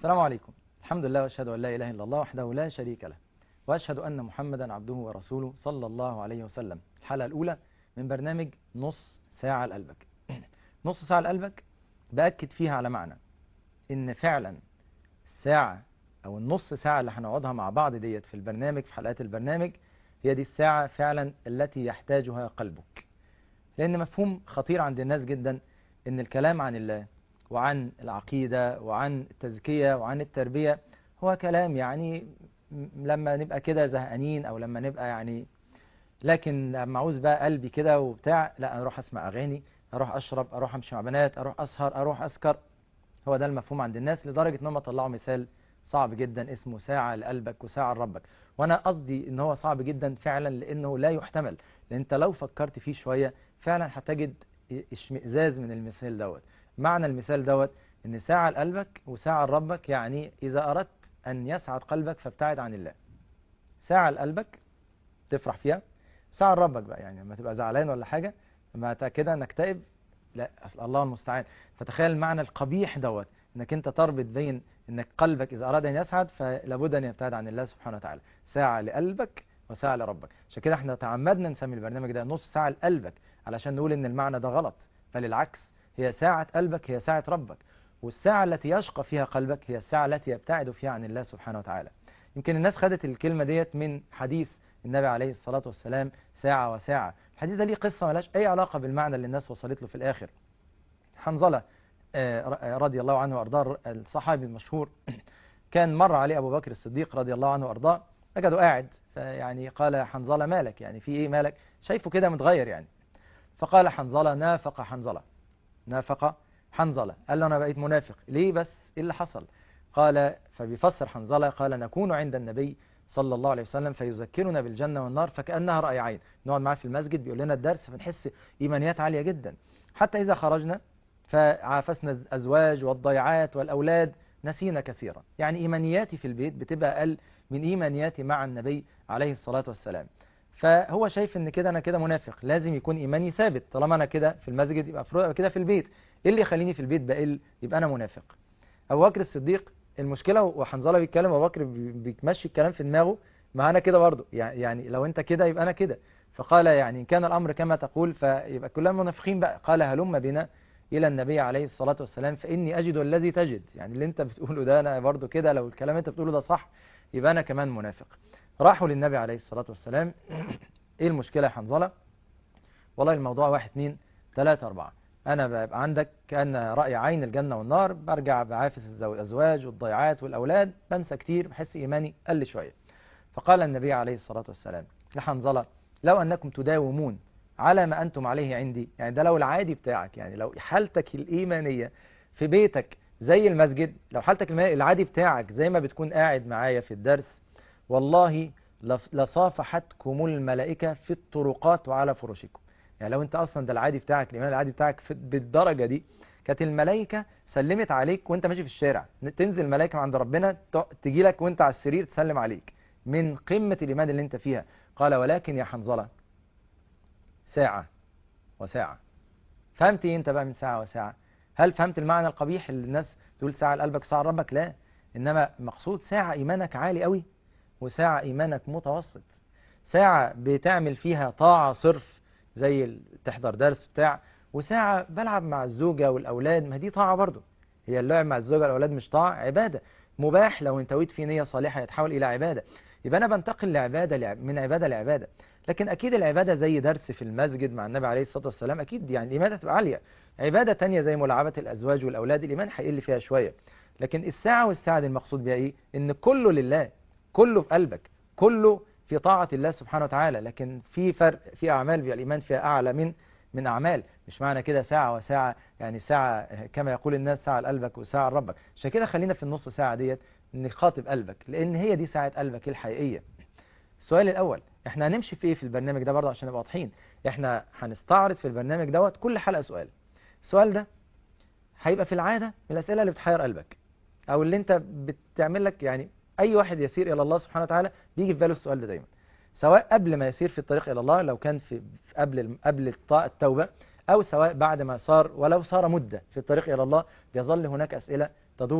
السلام عليكم الحمد لله واشهد ان لا اله الا الله وحده لا شريك له واشهد ان محمدا عبده ورسوله صلى الله عليه وسلم الحلقه الاولى من برنامج نص ساعه لقلبك نص ساعه لقلبك باكد فيها على معنى ان فعلا الساعه او النص ساعه اللي هنقعدها مع بعض ديت في البرنامج في حلقات البرنامج هي دي الساعه فعلا التي يحتاجها قلبك لان مفهوم خطير عند الناس جدا ان الكلام عن الله وعن العقيدة وعن التزكية وعن التربية هو كلام يعني لما نبقى كده زهقانين او لما نبقى يعني لكن لما عاوز بقى قلبي كده وبتاع لا انا اروح اسمع اغاني اروح اشرب اروح امشي مع بنات اروح اسهر اروح اسكر هو ده المفهوم عند الناس لدرجة ان هم طلعوا مثال صعب جدا اسمه ساعة لقلبك وساعة لربك وانا قصدي ان هو صعب جدا فعلا لانه لا يحتمل لان انت لو فكرت فيه شوية فعلا هتجد اشمئزاز من المثال دوت معنى المثال دوت ان ساعة لقلبك وساعة لربك يعني اذا اردت ان يسعد قلبك فابتعد عن الله ساعة لقلبك تفرح فيها ساعة لربك بقى يعني لما تبقى زعلان ولا حاجة لما كده نكتئب لا أصل الله المستعان فتخيل المعنى القبيح دوت انك انت تربط بين انك قلبك اذا اراد ان يسعد فلابد ان يبتعد عن الله سبحانه وتعالى ساعة لقلبك وساعة لربك عشان كده احنا تعمدنا نسمي البرنامج ده نص ساعة لقلبك علشان نقول ان المعنى ده غلط فللعكس هي ساعة قلبك هي ساعة ربك والساعة التي يشقى فيها قلبك هي الساعة التي يبتعد فيها عن الله سبحانه وتعالى يمكن الناس خدت الكلمة ديت من حديث النبي عليه الصلاة والسلام ساعة وساعة الحديث ده ليه قصة ملاش أي علاقة بالمعنى اللي الناس وصلت له في الآخر حنظلة رضي الله عنه وأرضاه الصحابي المشهور كان مر عليه أبو بكر الصديق رضي الله عنه وأرضاه وجده قاعد يعني قال يا حنظلة مالك يعني في إيه مالك شايفه كده متغير يعني فقال حنظلة نافق حنظلة نافق حنظلة قال له أنا بقيت منافق ليه بس إيه اللي حصل قال فبيفسر حنظلة قال نكون عند النبي صلى الله عليه وسلم فيذكرنا بالجنة والنار فكأنها رأي عين نقعد معاه في المسجد بيقول لنا الدرس فنحس إيمانيات عالية جدا حتى إذا خرجنا فعافسنا الأزواج والضيعات والأولاد نسينا كثيرا يعني إيمانياتي في البيت بتبقى أقل من إيمانياتي مع النبي عليه الصلاة والسلام فهو شايف ان كده انا كده منافق لازم يكون ايماني ثابت طالما انا كده في المسجد يبقى كده في البيت ايه اللي يخليني في البيت بقل يبقى انا منافق ابو بكر الصديق المشكله وحنظله بيتكلم ابو بكر بيمشي الكلام في دماغه ما انا كده برضه يعني لو انت كده يبقى انا كده فقال يعني ان كان الامر كما تقول فيبقى كلنا منافقين بقى قال هلم بنا الى النبي عليه الصلاه والسلام فاني اجد الذي تجد يعني اللي انت بتقوله ده انا برضه كده لو الكلام انت بتقوله ده صح يبقى انا كمان منافق راحوا للنبي عليه الصلاة والسلام ايه المشكلة يا حنظلة والله الموضوع واحد اتنين تلاتة اربعة انا ببقى عندك كأن رأي عين الجنة والنار برجع بعافس الازواج والضيعات والاولاد بنسى كتير بحس ايماني قل شوية فقال النبي عليه الصلاة والسلام لحنظلة لو انكم تداومون على ما انتم عليه عندي يعني ده لو العادي بتاعك يعني لو حالتك الايمانية في بيتك زي المسجد لو حالتك العادي بتاعك زي ما بتكون قاعد معايا في الدرس والله لصافحتكم الملائكة في الطرقات وعلى فرشكم يعني لو انت اصلا ده العادي بتاعك الايمان العادي بتاعك بالدرجة دي كانت الملائكة سلمت عليك وانت ماشي في الشارع تنزل ملائكة عند ربنا تجي لك وانت على السرير تسلم عليك من قمة الايمان اللي انت فيها قال ولكن يا حنظلة ساعة وساعة فهمت ايه انت بقى من ساعة وساعة هل فهمت المعنى القبيح اللي الناس تقول ساعة لقلبك ساعة لربك لا انما مقصود ساعة ايمانك عالي قوي وساعة إيمانك متوسط ساعة بتعمل فيها طاعة صرف زي تحضر درس بتاع وساعة بلعب مع الزوجة والأولاد ما دي طاعة برضو هي اللعب مع الزوجة والأولاد مش طاعة عبادة مباح لو انتويت في نية صالحة يتحول إلى عبادة يبقى أنا بنتقل لعبادة من عبادة لعبادة لكن أكيد العبادة زي درس في المسجد مع النبي عليه الصلاة والسلام أكيد يعني الإيمان هتبقى عالية عبادة تانية زي ملاعبة الأزواج والأولاد الإيمان هيقل فيها شوية لكن الساعة والساعة دي المقصود بها إيه؟ إن كله لله كله في قلبك كله في طاعة الله سبحانه وتعالى لكن في فرق في أعمال بيبقى الإيمان فيها أعلى من من أعمال مش معنى كده ساعة وساعة يعني ساعة كما يقول الناس ساعة لقلبك وساعة لربك عشان كده خلينا في النص ساعة ديت نخاطب قلبك لأن هي دي ساعة قلبك الحقيقية السؤال الأول احنا هنمشي في ايه في البرنامج ده برضه عشان نبقى واضحين احنا هنستعرض في البرنامج دوت كل حلقة سؤال السؤال ده هيبقى في العادة من الأسئلة اللي بتحير قلبك أو اللي أنت بتعمل لك يعني أي واحد يسير إلى الله سبحانه وتعالى بيجي في باله السؤال ده دايما سواء قبل ما يسير في الطريق إلى الله لو كان في قبل قبل التوبة أو سواء بعد ما صار ولو صار مدة في الطريق إلى الله بيظل هناك أسئلة تدور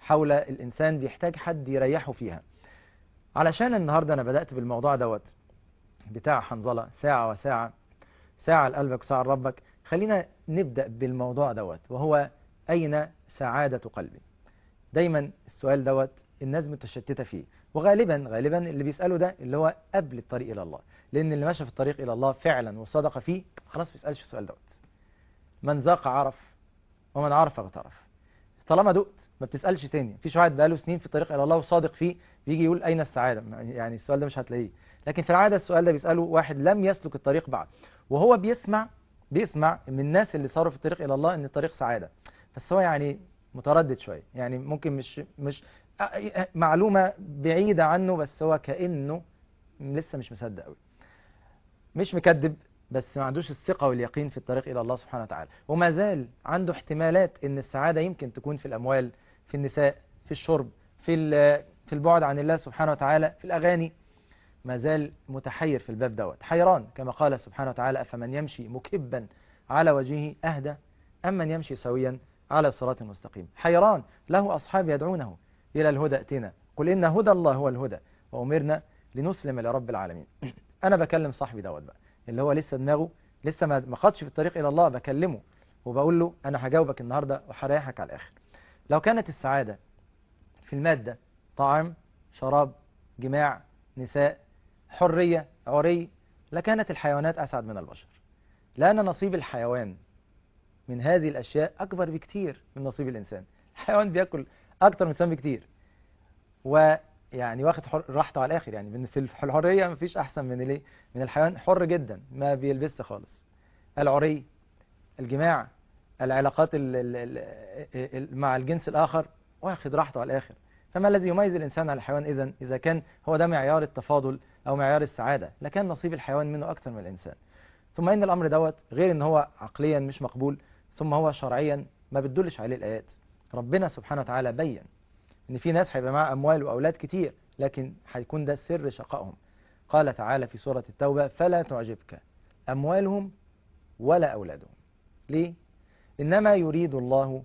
حول الإنسان بيحتاج حد يريحه فيها علشان النهاردة أنا بدأت بالموضوع دوت بتاع حنظلة ساعة وساعة ساعة لقلبك وساعة لربك خلينا نبدأ بالموضوع دوت وهو أين سعادة قلبي دايما السؤال دوت الناس متشتتة فيه وغالبا غالبا اللي بيسأله ده اللي هو قبل الطريق إلى الله لأن اللي ماشى في الطريق إلى الله فعلا وصدق فيه خلاص ما بيسألش السؤال دوت من ذاق عرف ومن عرف اغترف طالما دقت ما بتسألش تاني مفيش واحد بقاله سنين في الطريق إلى الله وصادق فيه بيجي يقول أين السعادة يعني السؤال ده مش هتلاقيه لكن في العادة السؤال ده بيسأله واحد لم يسلك الطريق بعد وهو بيسمع بيسمع من الناس اللي صاروا في الطريق إلى الله إن الطريق سعادة بس هو يعني متردد شوية يعني ممكن مش مش معلومة بعيدة عنه بس هو كأنه لسه مش مصدق قوي مش مكذب بس ما عندوش الثقة واليقين في الطريق إلى الله سبحانه وتعالى وما زال عنده احتمالات إن السعادة يمكن تكون في الأموال في النساء في الشرب في في البعد عن الله سبحانه وتعالى في الأغاني ما زال متحير في الباب دوت حيران كما قال سبحانه وتعالى أفمن يمشي مكبا على وجهه أهدى أم من يمشي سويا على صراط مستقيم حيران له أصحاب يدعونه إلى الهدى ائتنا قل إن هدى الله هو الهدى وأمرنا لنسلم لرب العالمين أنا بكلم صاحبي دوت بقى اللي هو لسه دماغه لسه ما خدش في الطريق إلى الله بكلمه وبقول له أنا هجاوبك النهاردة وهريحك على الآخر لو كانت السعادة في المادة طعام شراب جماع نساء حرية عري لكانت الحيوانات أسعد من البشر لأن نصيب الحيوان من هذه الأشياء أكبر بكتير من نصيب الإنسان الحيوان بيأكل أكتر من الإنسان بكتير ويعني واخد راحته على الآخر يعني في الحرية مفيش أحسن من الايه من الحيوان حر جدا ما بيلبسش خالص العري الجماع العلاقات ال ال ال مع الجنس الآخر واخد راحته على الآخر فما الذي يميز الإنسان عن الحيوان إذا إذا كان هو ده معيار التفاضل أو معيار السعادة لكان نصيب الحيوان منه أكثر من الإنسان ثم إن الأمر دوت غير إن هو عقليا مش مقبول ثم هو شرعيا ما بتدلش عليه الآيات ربنا سبحانه وتعالى بين إن في ناس هيبقى معاها أموال وأولاد كتير لكن هيكون ده سر شقائهم قال تعالى في سورة التوبة فلا تعجبك أموالهم ولا أولادهم ليه؟ إنما يريد الله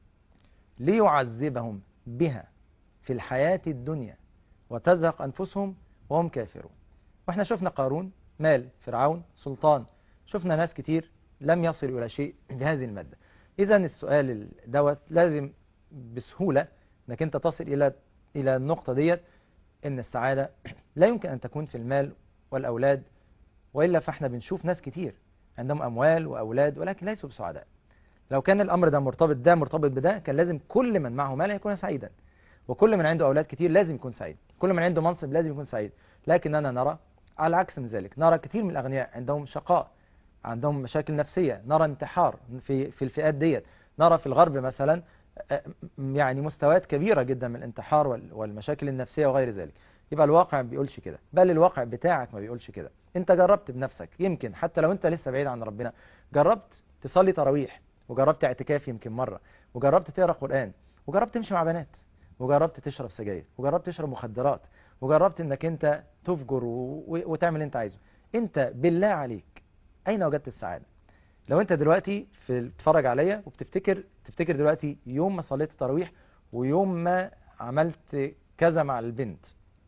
ليعذبهم بها في الحياة الدنيا وتزهق أنفسهم وهم كافرون واحنا شفنا قارون مال فرعون سلطان شفنا ناس كتير لم يصلوا إلى شيء بهذه المادة إذا السؤال دوت لازم بسهولة أنك أنت تصل إلى إلى النقطة ديت إن السعادة لا يمكن أن تكون في المال والأولاد وإلا فإحنا بنشوف ناس كتير عندهم أموال وأولاد ولكن ليسوا بسعداء لو كان الأمر ده مرتبط ده مرتبط بده كان لازم كل من معه مال يكون سعيدا وكل من عنده أولاد كتير لازم يكون سعيد كل من عنده منصب لازم يكون سعيد لكننا نرى على العكس من ذلك نرى كثير من الأغنياء عندهم شقاء عندهم مشاكل نفسية نرى انتحار في في الفئات ديت نرى في الغرب مثلا يعني مستويات كبيرة جدا من الانتحار والمشاكل النفسية وغير ذلك يبقى الواقع ما بيقولش كده بل الواقع بتاعك ما بيقولش كده انت جربت بنفسك يمكن حتى لو انت لسه بعيد عن ربنا جربت تصلي تراويح وجربت اعتكاف يمكن مرة وجربت تقرا قرآن وجربت تمشي مع بنات وجربت تشرب سجاير وجربت تشرب مخدرات وجربت انك انت تفجر و... وتعمل اللي انت عايزه انت بالله عليك اين وجدت السعادة لو انت دلوقتي في بتتفرج عليا وبتفتكر تفتكر دلوقتي يوم ما صليت التراويح ويوم ما عملت كذا مع البنت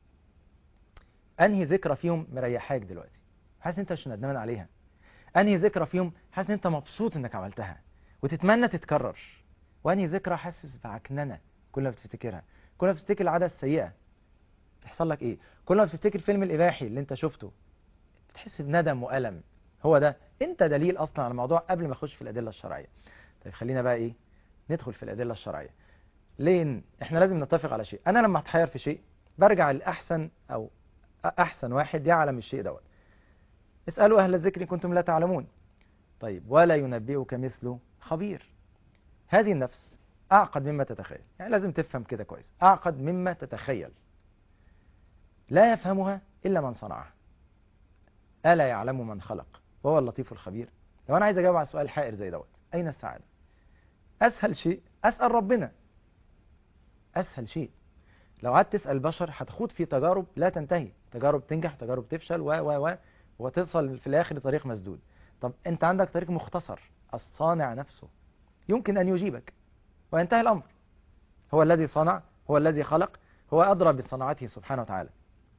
انهي ذكرى فيهم مريحاك دلوقتي حاسس انت مش ندمان عليها انهي ذكرى فيهم حاسس انت مبسوط انك عملتها وتتمنى تتكرر وانهي ذكرى حاسس بعكننه كل ما بتفتكرها كل ما بتفتكر العادة السيئة تحصل لك ايه كل ما بتفتكر الفيلم الاباحي اللي انت شفته بتحس بندم والم هو ده انت دليل اصلا على الموضوع قبل ما اخش في الادله الشرعيه طيب خلينا بقى ايه ندخل في الادله الشرعيه ليه احنا لازم نتفق على شيء انا لما اتحير في شيء برجع لاحسن او احسن واحد يعلم الشيء دوت اسالوا اهل الذكر ان كنتم لا تعلمون طيب ولا ينبئك مثل خبير هذه النفس أعقد مما تتخيل يعني لازم تفهم كده كويس أعقد مما تتخيل لا يفهمها إلا من صنعها ألا يعلم من خلق وهو اللطيف الخبير لو أنا عايز أجاوب على سؤال حائر زي دوت أين السعادة أسهل شيء أسأل ربنا أسهل شيء لو قعدت تسأل البشر هتخوض في تجارب لا تنتهي تجارب تنجح تجارب تفشل و و و وتصل في الآخر لطريق مسدود طب أنت عندك طريق مختصر الصانع نفسه يمكن أن يجيبك وينتهي الأمر هو الذي صنع هو الذي خلق هو أدرى بصناعته سبحانه وتعالى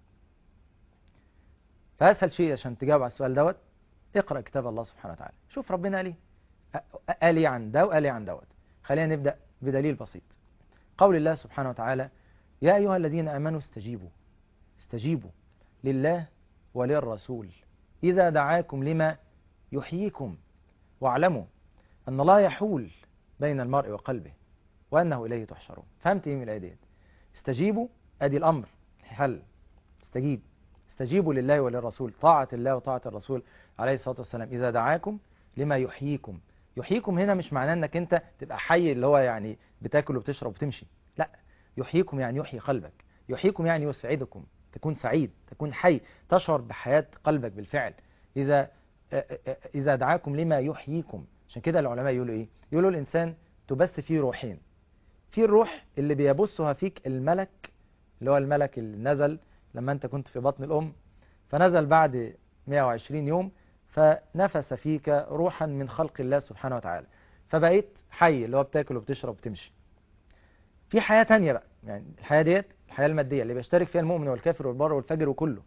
فأسهل شيء عشان تجاوب على السؤال دوت اقرأ كتاب الله سبحانه وتعالى شوف ربنا قال ايه قال ايه عن ده وقال ايه عن دوت خلينا نبدأ بدليل بسيط قول الله سبحانه وتعالى يا أيها الذين آمنوا استجيبوا استجيبوا لله وللرسول إذا دعاكم لما يحييكم واعلموا أن الله يحول بين المرء وقلبه وأنه إليه تحشرون فهمت إيه من الآية ديت استجيبوا أدي الأمر حل استجيب استجيبوا لله وللرسول طاعة الله وطاعة الرسول عليه الصلاة والسلام إذا دعاكم لما يحييكم يحييكم هنا مش معناه أنك أنت تبقى حي اللي هو يعني بتاكل وبتشرب وتمشي لا يحييكم يعني يحيي قلبك يحييكم يعني يسعدكم تكون سعيد تكون حي تشعر بحياة قلبك بالفعل إذا إذا دعاكم لما يحييكم عشان كده العلماء يقولوا إيه يقولوا الإنسان تبث فيه روحين في الروح اللي بيبثها فيك الملك اللي هو الملك اللي نزل لما أنت كنت في بطن الأم فنزل بعد 120 يوم فنفس فيك روحا من خلق الله سبحانه وتعالى فبقيت حي اللي هو بتاكل وبتشرب وبتمشي في حياة تانية بقى يعني الحياة ديت الحياة المادية اللي بيشترك فيها المؤمن والكافر والبر والفجر وكله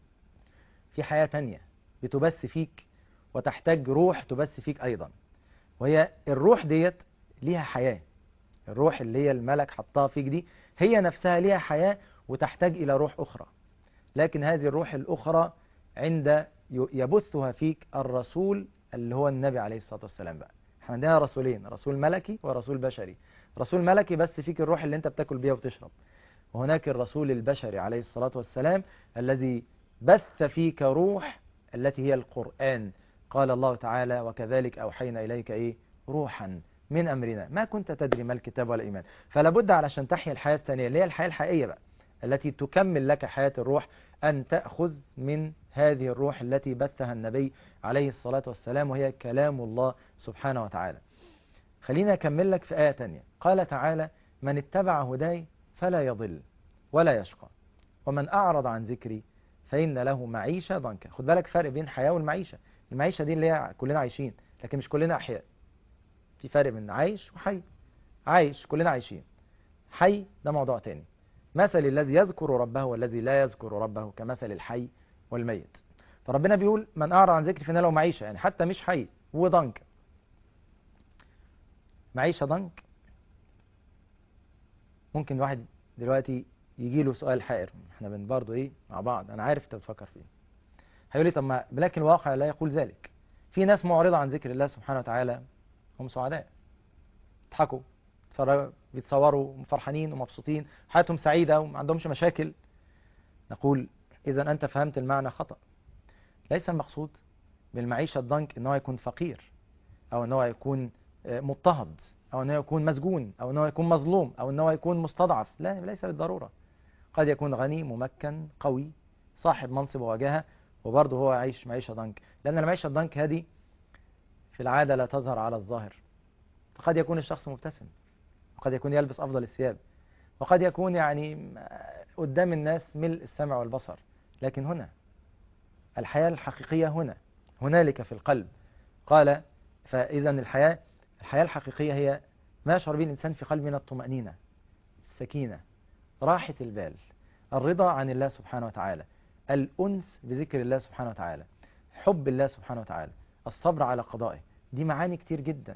في حياة تانية بتبث فيك وتحتاج روح تبث فيك أيضا وهي الروح ديت ليها حياة الروح اللي هي الملك حطها فيك دي هي نفسها ليها حياة وتحتاج إلى روح أخرى لكن هذه الروح الأخرى عند يبثها فيك الرسول اللي هو النبي عليه الصلاة والسلام بقى احنا عندنا رسولين رسول ملكي ورسول بشري رسول ملكي بس فيك الروح اللي انت بتاكل بيها وتشرب وهناك الرسول البشري عليه الصلاة والسلام الذي بث فيك روح التي هي القرآن قال الله تعالى وكذلك أوحينا إليك إيه روحا من أمرنا ما كنت تدري ما الكتاب ولا إيمان فلا بد علشان تحيا الحياة الثانية اللي هي الحياة الحقيقية بقى التي تكمل لك حياة الروح أن تأخذ من هذه الروح التي بثها النبي عليه الصلاة والسلام وهي كلام الله سبحانه وتعالى خلينا أكمل لك في آية تانية قال تعالى من اتبع هداي فلا يضل ولا يشقى ومن أعرض عن ذكري فإن له معيشة ضنكا خد بالك فرق بين حياة والمعيشة المعيشة دي اللي هي كلنا عايشين لكن مش كلنا أحياء في فرق بين عايش وحي عايش كلنا عايشين حي ده موضوع تاني مثل الذي يذكر ربه والذي لا يذكر ربه كمثل الحي والميت فربنا بيقول من أعرض عن ذكري فإن له معيشة يعني حتى مش حي وضنك معيشة ضنك ممكن واحد دلوقتي يجي له سؤال حائر احنا بن برضه ايه مع بعض انا عارف انت بتفكر فيه هيقول لي طب ما لكن الواقع لا يقول ذلك في ناس معرضة عن ذكر الله سبحانه وتعالى هم سعداء يضحكوا بيتصوروا فرحانين ومبسوطين حياتهم سعيدة وما عندهمش مشاكل نقول إذا أنت فهمت المعنى خطأ ليس المقصود بالمعيشة الضنك أنه يكون فقير أو أنه يكون مضطهد أو أنه يكون مسجون أو أنه يكون مظلوم أو أنه يكون مستضعف لا ليس بالضرورة قد يكون غني ممكن قوي صاحب منصب ووجاهة وبرضه هو يعيش معيشة ضنك لأن المعيشة الضنك هذه في العادة لا تظهر على الظاهر فقد يكون الشخص مبتسم وقد يكون يلبس أفضل الثياب وقد يكون يعني قدام الناس ملء السمع والبصر لكن هنا الحياة الحقيقية هنا هنالك في القلب قال فإذا الحياة الحياة الحقيقية هي ما يشعر به الإنسان في قلبه من الطمأنينة السكينة راحة البال الرضا عن الله سبحانه وتعالى الأنس بذكر الله سبحانه وتعالى حب الله سبحانه وتعالى الصبر على قضائه دي معاني كتير جدا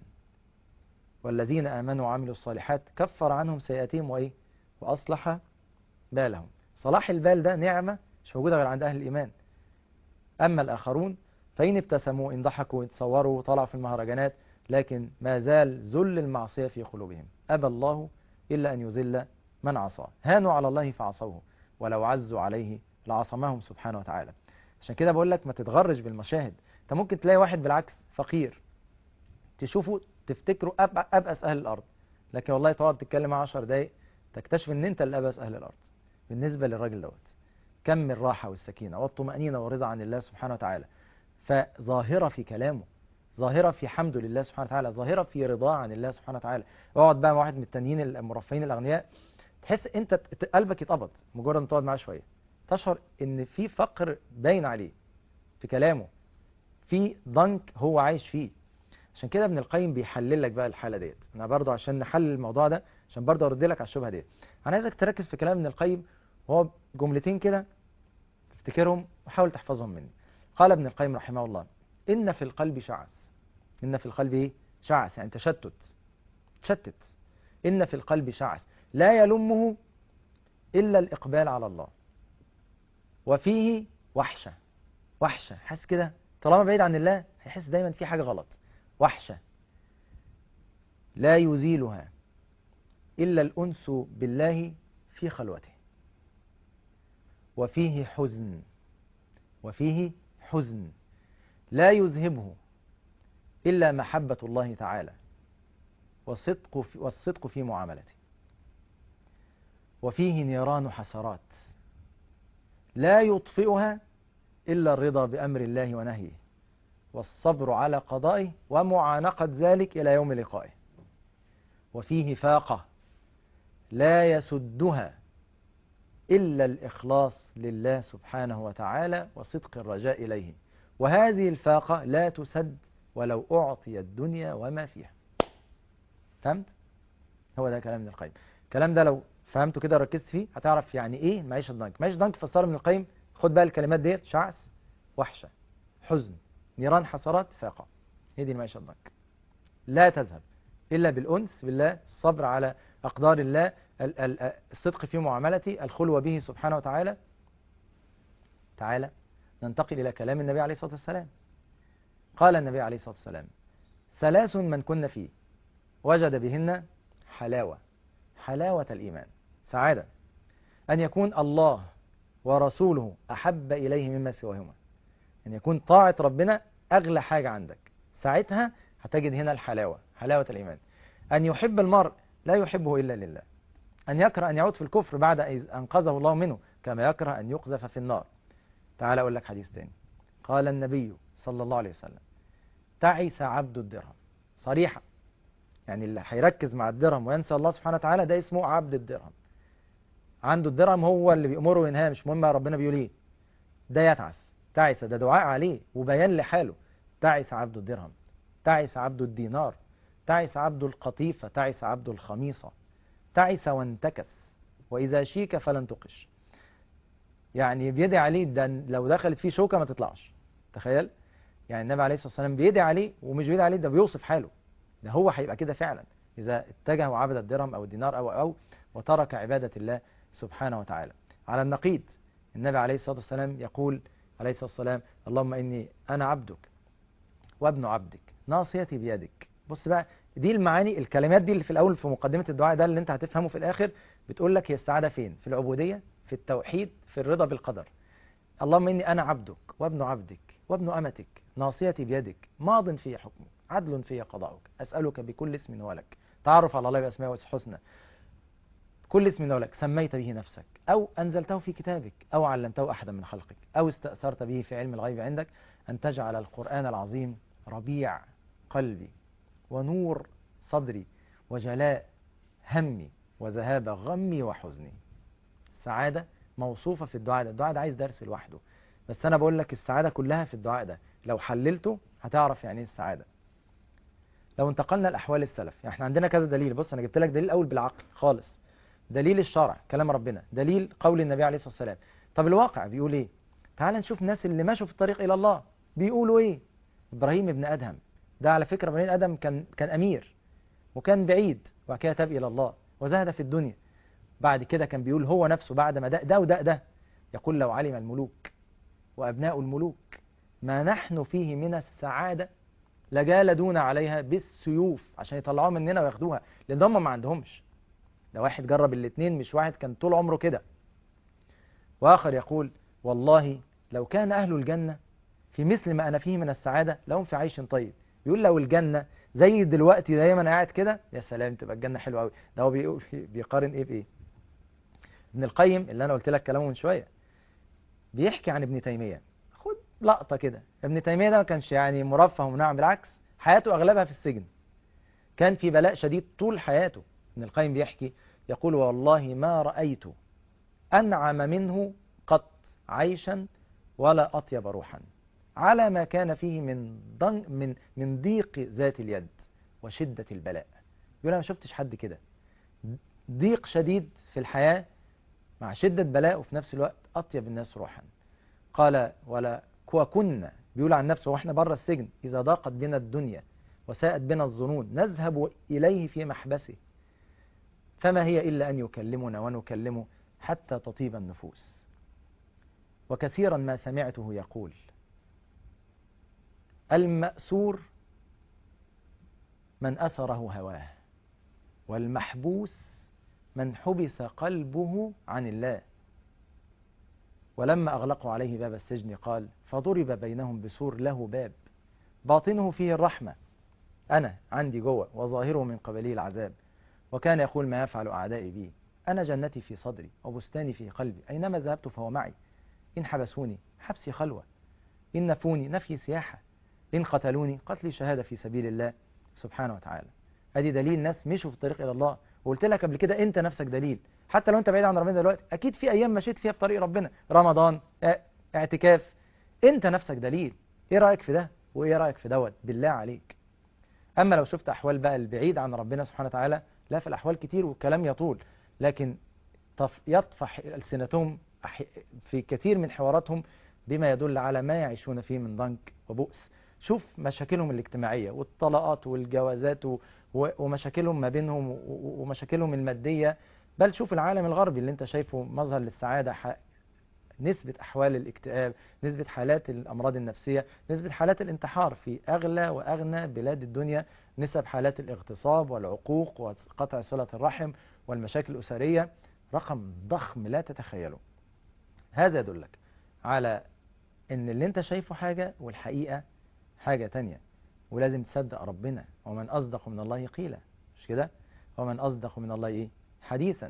والذين آمنوا وعملوا الصالحات كفر عنهم سيئاتهم وإيه وأصلح بالهم صلاح البال ده نعمة مش موجودة غير عند أهل الإيمان أما الآخرون فإن ابتسموا إن ضحكوا إن تصوروا طلعوا في المهرجانات لكن ما زال ذل المعصية في قلوبهم أبى الله إلا أن يذل من عصاه هانوا على الله فعصوه ولو عزوا عليه لعصمهم سبحانه وتعالى عشان كده بقول لك ما تتغرش بالمشاهد انت ممكن تلاقي واحد بالعكس فقير تشوفه تفتكره أبأس أهل الأرض لكن والله تقعد تتكلم معاه 10 دقايق تكتشف ان انت اللي أبأس أهل الأرض بالنسبة للراجل دوت كم من الراحة والسكينة والطمأنينة والرضا عن الله سبحانه وتعالى فظاهرة في كلامه ظاهرة في حمد لله سبحانه وتعالى ظاهرة في رضا عن الله سبحانه وتعالى اقعد بقى واحد من التانيين المرفهين الأغنياء تحس انت قلبك يتقبض مجرد ما تقعد معاه شوية تشعر ان في فقر باين عليه في كلامه في ضنك هو عايش فيه عشان كده ابن القيم بيحلل لك بقى الحالة ديت انا برضو عشان نحلل الموضوع ده عشان برضه ارد لك على الشبهه دي انا عايزك تركز في كلام ابن القيم وهو جملتين كده تفتكرهم وحاول تحفظهم مني قال ابن القيم رحمه الله ان في القلب شعث ان في القلب ايه شعث يعني تشتت تشتت ان في القلب شعث لا يلمه الا الاقبال على الله وفيه وحشه وحشه حاسس كده طالما بعيد عن الله هيحس دايما في حاجه غلط وحشه لا يزيلها إلا الأنس بالله في خلوته وفيه حزن وفيه حزن لا يذهبه إلا محبة الله تعالى والصدق في, والصدق في معاملته وفيه نيران حسرات لا يطفئها إلا الرضا بأمر الله ونهيه والصبر على قضائه ومعانقة ذلك إلى يوم لقائه وفيه فاقة لا يسدها إلا الإخلاص لله سبحانه وتعالى وصدق الرجاء إليه وهذه الفاقة لا تسد ولو أعطي الدنيا وما فيها فهمت؟ هو ده كلام ابن القيم الكلام ده لو فهمته كده وركزت فيه هتعرف يعني ايه معيشة ضنك معيشة ضنك فسر ابن القيم خد بقى الكلمات ديت شعث وحشة حزن نيران حسرات فاقة هي دي المعيشة الضنك لا تذهب إلا بالأنس بالله الصبر على أقدار الله الصدق في معاملته الخلوة به سبحانه وتعالى تعالى ننتقل إلى كلام النبي عليه الصلاة والسلام قال النبي عليه الصلاة والسلام ثلاث من كن فيه وجد بهن حلاوة حلاوة الإيمان سعادة أن يكون الله ورسوله أحب إليه مما سواهما أن يكون طاعة ربنا أغلى حاجة عندك ساعتها هتجد هنا الحلاوة حلاوة الإيمان أن يحب المرء لا يحبه إلا لله أن يكره أن يعود في الكفر بعد أن أنقذه الله منه كما يكره أن يقذف في النار تعال أقول لك حديث تاني قال النبي صلى الله عليه وسلم تعس عبد الدرهم صريحة يعني اللي هيركز مع الدرهم وينسى الله سبحانه وتعالى ده اسمه عبد الدرهم عنده الدرهم هو اللي بيأمره وينهاه مش مهم ربنا بيقول ايه ده يتعس تعس ده دعاء عليه وبيان لحاله تعس عبد الدرهم تعس عبد الدينار تعس عبد القطيفة تعس عبد الخميصة تعس وانتكس وإذا شيك فلن تقش يعني بيدعي عليه ده لو دخلت فيه شوكة ما تطلعش تخيل يعني النبي عليه الصلاة والسلام بيدعي عليه ومش بيدعي عليه ده بيوصف حاله ده هو هيبقى كده فعلا إذا اتجه وعبد الدرهم أو الدينار أو أو وترك عبادة الله سبحانه وتعالى على النقيض النبي عليه الصلاة والسلام يقول عليه الصلاة والسلام اللهم إني أنا عبدك وابن عبدك ناصيتي بيدك بص بقى دي المعاني الكلمات دي اللي في الأول في مقدمة الدعاء ده اللي انت هتفهمه في الآخر بتقول لك هي السعادة فين في العبودية في التوحيد في الرضا بالقدر اللهم إني أنا عبدك وابن عبدك وابن أمتك ناصيتي بيدك ماض في حكمك عدل في قضاؤك أسألك بكل اسم هو لك تعرف على الله بأسماء الحسنى كل اسم هو لك سميت به نفسك أو أنزلته في كتابك أو علمته أحدا من خلقك أو استأثرت به في علم الغيب عندك أن تجعل القرآن العظيم ربيع قلبي ونور صدري وجلاء همي وذهاب غمي وحزني السعادة موصوفة في الدعاء ده الدعاء ده عايز درس لوحده بس أنا بقول لك السعادة كلها في الدعاء ده لو حللته هتعرف يعني ايه السعادة لو انتقلنا لأحوال السلف يعني احنا عندنا كذا دليل بص أنا جبت لك دليل أول بالعقل خالص دليل الشرع كلام ربنا دليل قول النبي عليه الصلاة والسلام طب الواقع بيقول ايه تعال نشوف الناس اللي ماشوا في الطريق إلى الله بيقولوا ايه إبراهيم ابن أدهم ده على فكرة ابراهيم آدم كان كان أمير وكان بعيد وبعد كده تاب إلى الله وزهد في الدنيا بعد كده كان بيقول هو نفسه بعد ما ده ده وده ده يقول لو علم الملوك وأبناء الملوك ما نحن فيه من السعادة لجالدونا عليها بالسيوف عشان يطلعوها مننا وياخدوها لأن هم ما عندهمش ده واحد جرب الاثنين مش واحد كان طول عمره كده وآخر يقول والله لو كان أهل الجنة في مثل ما أنا فيه من السعادة لهم في عيش طيب يقول لو الجنة زي دلوقتي دايما قاعد كده يا سلام تبقى الجنة حلوة قوي ده هو بيقارن ايه بايه ابن القيم اللي انا قلت لك كلامه من شوية بيحكي عن ابن تيمية خد لقطة كده ابن تيمية ده ما كانش يعني مرفه ونعم بالعكس حياته اغلبها في السجن كان في بلاء شديد طول حياته ابن القيم بيحكي يقول والله ما رأيت أنعم منه قط عيشا ولا أطيب روحا على ما كان فيه من ضن من من ضيق ذات اليد وشدة البلاء يقول أنا ما شفتش حد كده ضيق شديد في الحياة مع شدة بلاء وفي نفس الوقت أطيب الناس روحا قال ولا وكنا بيقول عن نفسه واحنا بره السجن إذا ضاقت بنا الدنيا وساءت بنا الظنون نذهب إليه في محبسه فما هي إلا أن يكلمنا ونكلمه حتى تطيب النفوس وكثيرا ما سمعته يقول المأسور من أسره هواه والمحبوس من حبس قلبه عن الله ولما أغلقوا عليه باب السجن قال فضرب بينهم بسور له باب باطنه فيه الرحمة أنا عندي جوه وظاهره من قبلي العذاب وكان يقول ما يفعل أعدائي بي أنا جنتي في صدري وبستاني في قلبي أينما ذهبت فهو معي إن حبسوني حبسي خلوة إن نفوني نفي سياحة إن قتلوني قتلي شهادة في سبيل الله سبحانه وتعالى ادي دليل ناس مشوا في الطريق الى الله وقلت لك قبل كده انت نفسك دليل حتى لو انت بعيد عن ربنا دلوقتي اكيد في ايام مشيت فيها في طريق ربنا رمضان اعتكاف انت نفسك دليل ايه رايك في ده وايه رايك في دوت بالله عليك اما لو شفت احوال بقى البعيد عن ربنا سبحانه وتعالى لا في الاحوال كتير والكلام يطول لكن يطفح السنتهم في كثير من حواراتهم بما يدل على ما يعيشون فيه من ضنك وبؤس شوف مشاكلهم الاجتماعية والطلاقات والجوازات ومشاكلهم ما بينهم ومشاكلهم المادية بل شوف العالم الغربي اللي انت شايفه مظهر للسعادة نسبة أحوال الاكتئاب نسبة حالات الأمراض النفسية نسبة حالات الانتحار في أغلى وأغنى بلاد الدنيا نسب حالات الاغتصاب والعقوق وقطع صلة الرحم والمشاكل الأسرية رقم ضخم لا تتخيله هذا يدلك على ان اللي انت شايفه حاجة والحقيقة حاجة تانية ولازم تصدق ربنا ومن أصدق من الله قيلا مش كده ومن أصدق من الله إيه حديثا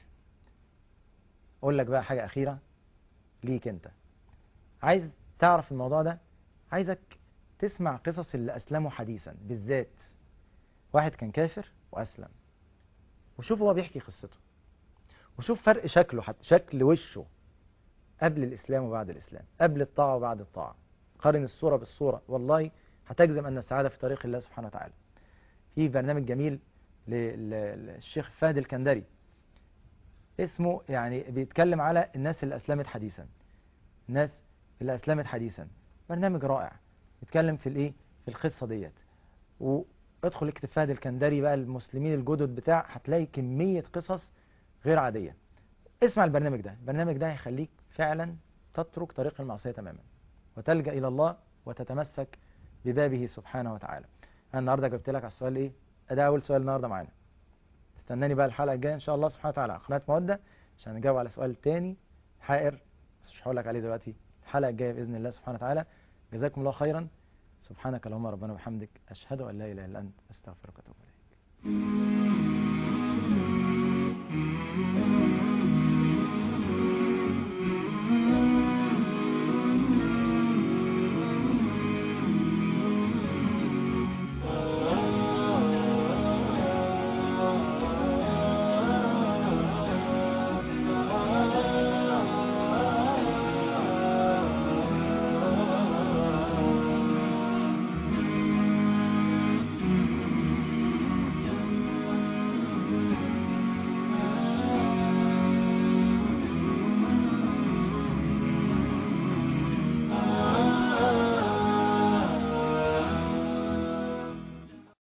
أقول لك بقى حاجة أخيرة ليك أنت عايز تعرف الموضوع ده عايزك تسمع قصص اللي أسلموا حديثا بالذات واحد كان كافر وأسلم وشوف هو بيحكي قصته وشوف فرق شكله حتى شكل وشه قبل الإسلام وبعد الإسلام قبل الطاعة وبعد الطاعة قارن الصورة بالصورة والله هتجزم أن السعادة في طريق الله سبحانه وتعالى في برنامج جميل للشيخ فهد الكندري اسمه يعني بيتكلم على الناس اللي أسلمت حديثا الناس اللي أسلمت حديثا برنامج رائع بيتكلم في الايه في القصة ديت وادخل اكتب فهد الكندري بقى المسلمين الجدد بتاع هتلاقي كمية قصص غير عادية اسمع البرنامج ده البرنامج ده هيخليك فعلا تترك طريق المعصية تماما وتلجأ إلى الله وتتمسك ببابه سبحانه وتعالى أنا النهاردة جبت لك على السؤال إيه ده أول سؤال النهاردة معانا استناني بقى الحلقة الجاية إن شاء الله سبحانه وتعالى على قناة مودة عشان نجاوب على سؤال تاني حائر بس مش هقول لك عليه دلوقتي الحلقة الجاية بإذن الله سبحانه وتعالى جزاكم الله خيرا سبحانك اللهم ربنا وبحمدك أشهد أن لا إله إلا أنت أستغفرك وأتوب إليك